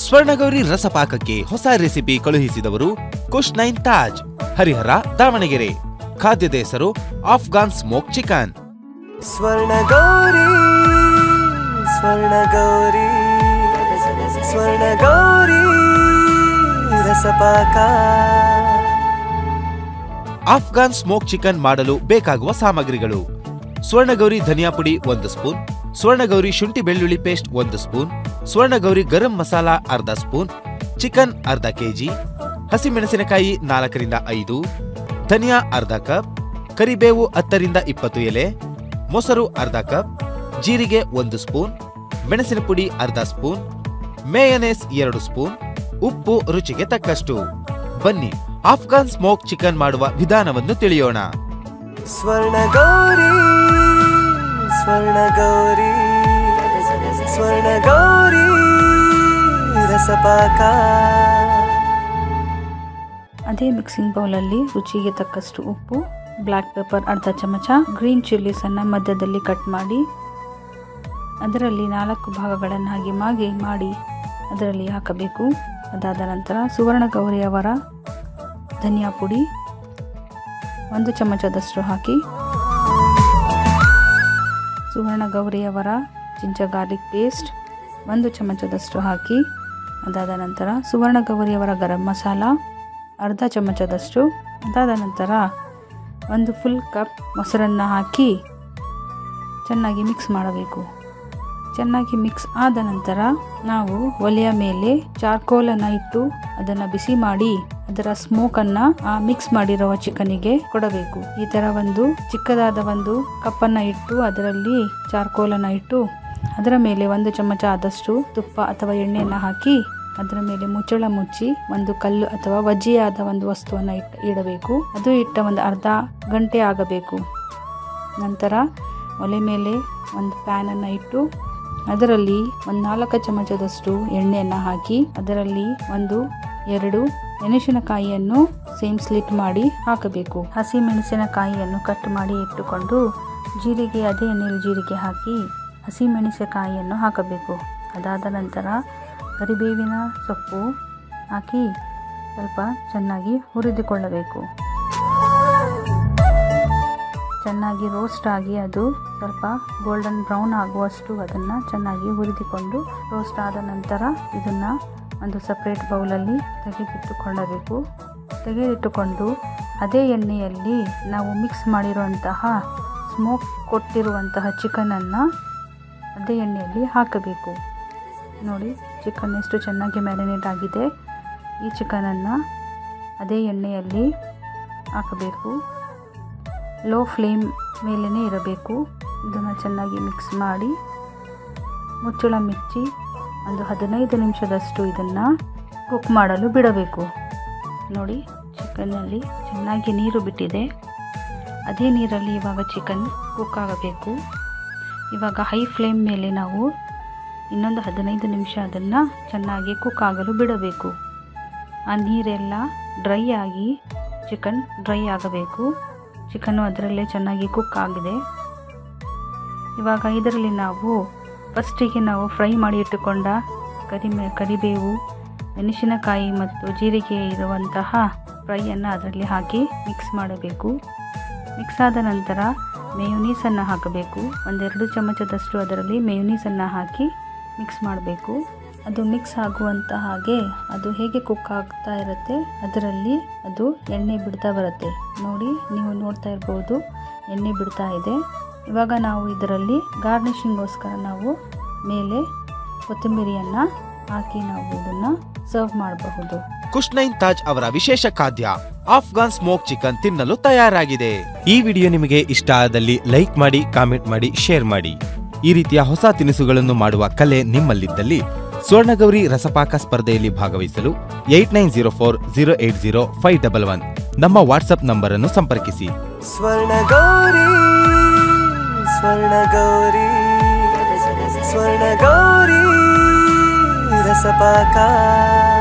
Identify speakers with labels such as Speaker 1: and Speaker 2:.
Speaker 1: ಸ್ವರ್ಣಗೌರಿ ರಸಪಾಕಕ್ಕೆ ಹೊಸ ರೆಸಿಪಿ ಕಳುಹಿಸಿದವರು ಕುಶ್ ನೈನ್ ತಾಜ್ ಹರಿಹರ ದಾವಣಗೆರೆ ಖಾದ್ಯದ ಹೆಸರು Afghan smoke chicken
Speaker 2: Swarnagauri Swarnagauri Swarnagauri Rasapaka
Speaker 1: Afghan smoke chicken ಮಾಡಲು ಬೇಕಾಗುವ ಸಾಮಗ್ರಿಗಳು ಸ್ವರ್ಣಗೌರಿ ಧನಿಯಾ ಪುಡಿ ಒಂದು ಸ್ಪೂನ್ ಸ್ವರ್ಣಗೌರಿ ಶುಂಠಿ ಬೆಳ್ಳುಳ್ಳಿ ಪೇಸ್ಟ್ ಒಂದು ಸ್ಪೂನ್ ಸ್ವರ್ಣಗೌರಿ ಗರಂ ಮಸಾಲ ಅರ್ಧ ಸ್ಪೂನ್ ಚಿಕನ್ ಅರ್ಧ ಕೆಜಿ ಹಸಿಮೆಣಸಿನಕಾಯಿ ನಾಲ್ಕರಿಂದ ಐದು ಧನಿಯಾ ಅರ್ಧ ಕಪ್ ಕರಿಬೇವು ಹತ್ತರಿಂದ ಇಪ್ಪತ್ತು ಎಲೆ ಮೊಸರು ಅರ್ಧ ಕಪ್ ಜೀರಿಗೆ ಒಂದು ಸ್ಪೂನ್ ಮೆಣಸಿನ ಪುಡಿ ಅರ್ಧ ಸ್ಪೂನ್ ಮೇಯನೇಸ್ ಎರಡು ಸ್ಪೂನ್ ಉಪ್ಪು ರುಚಿಗೆ ತಕ್ಕಷ್ಟು ಬನ್ನಿ ಆಫ್ಘಾನ್ ಸ್ಮೋಕ್ ಚಿಕನ್ ಮಾಡುವ ವಿಧಾನವನ್ನು ತಿಳಿಯೋಣ
Speaker 2: ಸ್ವರ್ಣಗೌರಿ ಸ್ವರ್ಣಗೌರಿ ಸ್ವರ್ಣಗೌರಿ ರಸಪಾಕ
Speaker 3: ಅದೇ ಮಿಕ್ಸಿಂಗ್ ಬೌಲಲ್ಲಿ ರುಚಿಗೆ ತಕ್ಕಷ್ಟು ಉಪ್ಪು ಬ್ಲ್ಯಾಕ್ ಪೆಪ್ಪರ್ ಅರ್ಧ ಚಮಚ ಗ್ರೀನ್ ಚಿಲ್ಲಿಸನ್ನು ಮಧ್ಯದಲ್ಲಿ ಕಟ್ ಮಾಡಿ ಅದರಲ್ಲಿ ನಾಲ್ಕು ಭಾಗಗಳನ್ನಾಗಿ ಮಾಗಿ ಮಾಡಿ ಅದರಲ್ಲಿ ಹಾಕಬೇಕು ಅದಾದ ನಂತರ ಸುವರ್ಣ ಗೌರಿಯವರ ಧನಿಯಾ ಪುಡಿ ಒಂದು ಚಮಚದಷ್ಟು ಹಾಕಿ ಸುವರ್ಣ ಗೌರಿಯವರ ಜಿಂಜ ಗಾರ್ಲಿಕ್ ಪೇಸ್ಟ್ ಒಂದು ಚಮಚದಷ್ಟು ಹಾಕಿ ಅದಾದ ನಂತರ ಸುವರ್ಣ ಗೌರಿಯವರ ಗರಂ ಮಸಾಲ ಅರ್ಧ ಚಮಚದಷ್ಟು ಅದಾದ ನಂತರ ಒಂದು ಫುಲ್ ಕಪ್ ಮೊಸರನ್ನು ಹಾಕಿ ಚೆನ್ನಾಗಿ ಮಿಕ್ಸ್ ಮಾಡಬೇಕು ಚೆನ್ನಾಗಿ ಮಿಕ್ಸ್ ಆದ ನಂತರ ನಾವು ಒಲೆಯ ಮೇಲೆ ಚಾರ್ಕೋಲನ್ನು ಇಟ್ಟು ಅದನ್ನು ಬಿಸಿ ಮಾಡಿ ಅದರ ಸ್ಮೋಕನ್ನು ಆ ಮಿಕ್ಸ್ ಮಾಡಿರುವ ಚಿಕನಿಗೆ ಕೊಡಬೇಕು ಈ ಥರ ಒಂದು ಚಿಕ್ಕದಾದ ಒಂದು ಕಪ್ಪನ್ನು ಇಟ್ಟು ಅದರಲ್ಲಿ ಚಾರ್ಕೋಲನ್ನು ಇಟ್ಟು ಅದರ ಮೇಲೆ ಒಂದು ಚಮಚ ಆದಷ್ಟು ತುಪ್ಪ ಅಥವಾ ಎಣ್ಣೆಯನ್ನು ಹಾಕಿ ಅದರ ಮೇಲೆ ಮುಚ್ಚಳ ಮುಚ್ಚಿ ಒಂದು ಕಲ್ಲು ಅಥವಾ ವಜ್ಜಿಯಾದ ಒಂದು ವಸ್ತುವನ್ನು ಇಟ್ ಇಡಬೇಕು ಅದು ಇಟ್ಟ ಒಂದು ಅರ್ಧ ಗಂಟೆ ಆಗಬೇಕು ನಂತರ ಒಲೆ ಮೇಲೆ ಒಂದು ಪ್ಯಾನನ್ನು ಇಟ್ಟು ಅದರಲ್ಲಿ ಒಂದು ನಾಲ್ಕು ಚಮಚದಷ್ಟು ಎಣ್ಣೆಯನ್ನು ಹಾಕಿ ಅದರಲ್ಲಿ ಒಂದು ಎರಡು ಮೆಣಸಿನಕಾಯಿಯನ್ನು ಸೇಮ್ ಸ್ಲಿಟ್ ಮಾಡಿ ಹಾಕಬೇಕು ಹಸಿ ಮೆಣಸಿನಕಾಯಿಯನ್ನು ಕಟ್ ಮಾಡಿ ಇಟ್ಟುಕೊಂಡು ಜೀರಿಗೆ ಅದೇ ಎಣ್ಣೆಯಲ್ಲಿ ಜೀರಿಗೆ ಹಾಕಿ ಹಸಿ ಮೆಣಸಿನಕಾಯಿಯನ್ನು ಹಾಕಬೇಕು ಅದಾದ ನಂತರ ಕರಿಬೇವಿನ ಸೊಪ್ಪು ಹಾಕಿ ಸ್ವಲ್ಪ ಚೆನ್ನಾಗಿ ಹುರಿದುಕೊಳ್ಳಬೇಕು ಚೆನ್ನಾಗಿ ರೋಸ್ಟ್ ಆಗಿ ಅದು ಸ್ವಲ್ಪ ಗೋಲ್ಡನ್ ಬ್ರೌನ್ ಆಗುವಷ್ಟು ಅದನ್ನು ಚೆನ್ನಾಗಿ ಹುರಿದುಕೊಂಡು ರೋಸ್ಟ್ ಆದ ನಂತರ ಇದನ್ನು ಒಂದು ಸಪ್ರೇಟ್ ಬೌಲಲ್ಲಿ ತೆಗೆದಿಟ್ಟುಕೊಳ್ಳಬೇಕು ತೆಗೆದಿಟ್ಟುಕೊಂಡು ಅದೇ ಎಣ್ಣೆಯಲ್ಲಿ ನಾವು ಮಿಕ್ಸ್ ಮಾಡಿರುವಂತಹ ಸ್ಮೋಕ್ ಕೊಟ್ಟಿರುವಂತಹ ಚಿಕನನ್ನು ಅದೇ ಎಣ್ಣೆಯಲ್ಲಿ ಹಾಕಬೇಕು ನೋಡಿ ಚಿಕನ್ ಎಷ್ಟು ಚೆನ್ನಾಗಿ ಮ್ಯಾರಿನೇಟ್ ಆಗಿದೆ ಈ ಚಿಕನನ್ನು ಅದೇ ಎಣ್ಣೆಯಲ್ಲಿ ಹಾಕಬೇಕು ಲೋ ಫ್ಲೇಮ್ ಮೇಲೇ ಇರಬೇಕು ಇದನ್ನು ಚೆನ್ನಾಗಿ ಮಿಕ್ಸ್ ಮಾಡಿ ಮುಚ್ಚಳ ಮುಚ್ಚಿ ಒಂದು ಹದಿನೈದು ನಿಮಿಷದಷ್ಟು ಇದನ್ನು ಕುಕ್ ಮಾಡಲು ಬಿಡಬೇಕು ನೋಡಿ ಚಿಕನ್ನಲ್ಲಿ ಚೆನ್ನಾಗಿ ನೀರು ಬಿಟ್ಟಿದೆ ಅದೇ ನೀರಲ್ಲಿ ಇವಾಗ ಚಿಕನ್ ಕುಕ್ ಆಗಬೇಕು ಇವಾಗ ಹೈ ಫ್ಲೇಮ್ ಮೇಲೆ ನಾವು ಇನ್ನೊಂದು ಹದಿನೈದು ನಿಮಿಷ ಅದನ್ನು ಚೆನ್ನಾಗಿ ಕುಕ್ ಆಗಲು ಬಿಡಬೇಕು ಆ ನೀರೆಲ್ಲ ಡ್ರೈ ಆಗಿ ಚಿಕನ್ ಡ್ರೈ ಆಗಬೇಕು ಚಿಕನ್ನು ಅದರಲ್ಲೇ ಚೆನ್ನಾಗಿ ಕುಕ್ ಆಗಿದೆ ಇವಾಗ ಇದರಲ್ಲಿ ನಾವು ಫಸ್ಟಿಗೆ ನಾವು ಫ್ರೈ ಮಾಡಿ ಇಟ್ಟುಕೊಂಡ ಕರಿಮೆ ಕರಿಬೇವು ಮೆಣಸಿನಕಾಯಿ ಮತ್ತು ಜೀರಿಗೆ ಇರುವಂತಹ ಫ್ರೈಯನ್ನು ಅದರಲ್ಲಿ ಹಾಕಿ ಮಿಕ್ಸ್ ಮಾಡಬೇಕು ಮಿಕ್ಸ್ ಆದ ನಂತರ ಮೇಯುನೀಸನ್ನು ಹಾಕಬೇಕು ಒಂದೆರಡು ಚಮಚದಷ್ಟು ಅದರಲ್ಲಿ ಮೇಯುನೀಸನ್ನು ಹಾಕಿ ಮಿಕ್ಸ್ ಮಾಡಬೇಕು ಅದು ಮಿಕ್ಸ್ ಆಗುವಂತ ಹಾಗೆ ಅದು ಹೇಗೆ ಕುಕ್ ಆಗ್ತಾ ಇರುತ್ತೆ ಅದರಲ್ಲಿ ಅದು ಎಣ್ಣೆ ಬಿಡ್ತಾ ಬರುತ್ತೆ ನೋಡಿ ನೀವು ನೋಡ್ತಾ ಇರ್ಬೋದು ಎಣ್ಣೆ ಬಿಡ್ತಾ ಇದೆ ಇವಾಗ ನಾವು ಇದರಲ್ಲಿ ಗಾರ್ನಿಷಿಂಗೋಸ್ಕರ ನಾವು ಮೇಲೆ ಕೊತ್ತಂಬರಿಯನ್ನು ಹಾಕಿ ನಾವು ಇದನ್ನು ಸರ್ವ್ ಮಾಡಬಹುದು
Speaker 1: ಕುಶ್ನೈನ್ ತಾಜ್ ಅವರ ವಿಶೇಷ ಖಾದ್ಯ ಆಫ್ಘಾನ್ ಸ್ಮೋಕ್ ಚಿಕನ್ ತಿನ್ನಲು ತಯಾರಾಗಿದೆ ಈ ವಿಡಿಯೋ ನಿಮಗೆ ಇಷ್ಟ ಆದಲ್ಲಿ ಲೈಕ್ ಮಾಡಿ ಕಾಮೆಂಟ್ ಮಾಡಿ ಶೇರ್ ಮಾಡಿ ಈ ರೀತಿಯ ಹೊಸ ತಿನಿಸುಗಳನ್ನು ಮಾಡುವ ಕಲೆ ನಿಮ್ಮಲ್ಲಿದ್ದಲ್ಲಿ ಸ್ವರ್ಣಗೌರಿ ರಸಪಾಕ ಸ್ಪರ್ಧೆಯಲ್ಲಿ ಭಾಗವಹಿಸಲು eight nine zero four zero eight zero five double one ನಮ್ಮ ವಾಟ್ಸ್ಆಪ್ ನಂಬರ್ ಅನ್ನು ಸಂಪರ್ಕಿಸಿ
Speaker 2: ಸ್ವರ್ಣಗೌರಿ ಸ್ವರ್ಣಗೌರಿ ಸ್ವರ್ಣಗೌರಿ ರಸಪಾಕ